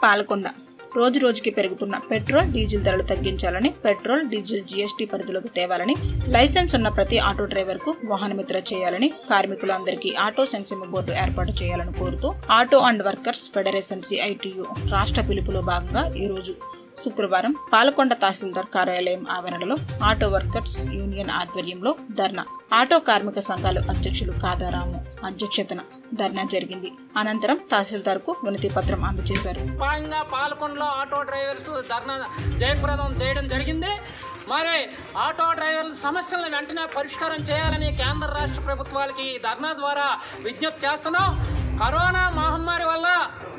పాలకొండ రోజు రోజుకి పెరుగుతున్న పెట్రోల్ డీజిల్ ధరలు తగ్గించాలని పెట్రోల్ డీజిల్ జీఎస్టీ పరిధిలోకి తేవాలని లైసెన్స్ ఉన్న ప్రతి ఆటో డ్రైవర్ కు వాహనమిత్ర చేయాలని కార్మికులందరికీ ఆటో సంక్షేమ బోర్డు ఏర్పాటు చేయాలని కోరుతూ auto and workers federation CITU రాష్ట్ర పిలుపులో భాగంగా ఈ రోజు శుక్రవారం పాలకొండ తహసీల్దార్ కార్యాలయం ఆవరణలో ఆటో వర్కర్స్ యూనియన్ ఆధ్వర్యంలో ధర్నా ఆటో కార్మిక సంఘాల అధ్యక్షులు కాదారాము అధ్యక్షతన ధర్నా జరిగింది అనంతరం తహసీల్దార్ కు వినతి పత్రం అందజేశారు భాగంగా పాల్కొండలో ఆటో డ్రైవర్స్ ధర్నా జయప్రదం చేయడం జరిగింది మరి ఆటో డ్రైవర్ల సమస్యలను వెంటనే పరిష్కారం చేయాలని కేంద్ర రాష్ట్ర ప్రభుత్వాలకి ఈ ధర్నా ద్వారా విజ్ఞప్తి చేస్తున్నాం కరోనా మహమ్మారి వల్ల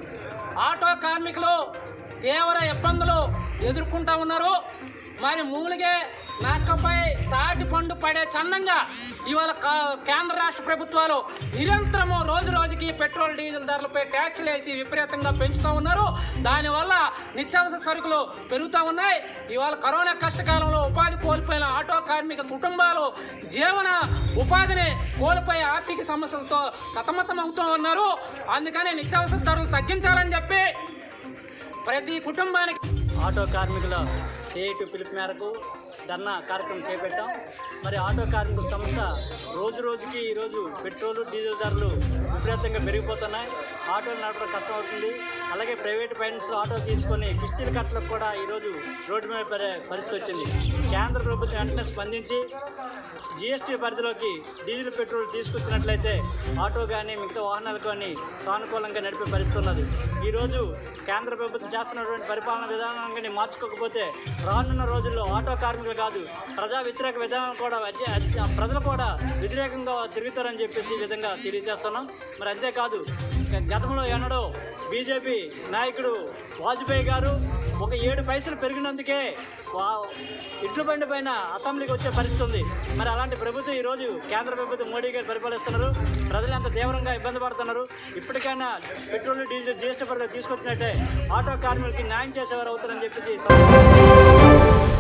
ఆటో కార్మికులు తీవ్ర ఇబ్బందులు ఎదుర్కొంటా ఉన్నారు మరి మూలిగే నాకపై తాటి పండు పడే చందంగా ఇవాళ కా- కేంద్ర రాష్ట్ర ప్రభుత్వాలు నిరంతరము రోజు రోజుకి పెట్రోల్ డీజిల్ ధరలపై ట్యాక్సులు వేసి విపరీతంగా పెంచుతూ ఉన్నారు దానివల్ల నిత్యావసర సరుకులు పెరుగుతూ ఉన్నాయి ఇవాళ కరోనా కష్టకాలంలో ఉపాధి కోల్పోయిన ఆటో కార్మిక కుటుంబాలు జీవన ఉపాధిని కోల్పోయే ఆర్థిక సమస్యలతో సతమతం అవుతూ ఉన్నారు అందుకని నిత్యావసర ధరలు తగ్గించాలని చెప్పి ప్రతి కుటుంబానికి ఆటో కార్మికుల చేటు పిలుపు మేరకు ధర్నా కార్యక్రమం చేపట్టాం మరి ఆటో కార్మికుల సమస్య రోజు రోజుకి ఈరోజు పెట్రోలు డీజిల్ ధరలు విపరీతంగా పెరిగిపోతున్నాయి ఆటోలు నడపడం కష్టం అవుతుంది అలాగే ప్రైవేట్ ఫైనాన్స్ ఆటో తీసుకొని కిస్తీల కట్టలకు కూడా ఈరోజు రోడ్డు మీద పడే పరిస్థితి వచ్చింది కేంద్ర ప్రభుత్వం వెంటనే స్పందించి జిఎస్టీ పరిధిలోకి డీజిల్ పెట్రోల్ తీసుకొచ్చినట్లయితే ఆటో కానీ మిగతా వాహనాలు కానీ సానుకూలంగా నడిపే పరిస్థితి ఉన్నది ఈరోజు కేంద్ర ప్రభుత్వం చేస్తున్నటువంటి పరిపాలన విధానాన్ని మార్చుకోకపోతే రానున్న రోజుల్లో ఆటో కార్మికులు కాదు ప్రజా వ్యతిరేక విధానం కూడా వచ్చే- అచ్చ- ప్రజలు కూడా వ్యతిరేకంగా తిరుగుతారని చెప్పేసి ఈ విధంగా తెలియజేస్తున్నాం మరి అంతేకాదు గ- గతంలో ఎన్నడో బీజేపీ నాయకుడు వాజ్పేయి గారు ఒక ఏడు పైసలు పెరిగినందుకే వా- ఇడ్ల బండి పైన అసెంబ్లీకి వచ్చే పరిస్థితి ఉంది మరి అలాంటి ప్రభుత్వం ఈరోజు కేంద్ర ప్రభుత్వం మోడీ గారు పరిపాలిస్తున్నారు ప్రజలు ఎంత తీవ్రంగా ఇబ్బంది పడుతున్నారు ఇప్పటికైనా పెట్రోల్ డీజిల్ జిఎస్టీ పరిధిలో తీసుకొచ్చినట్టే ఆటో కార్మికులకి న్యాయం చేసేవారు అవుతారని చెప్పేసి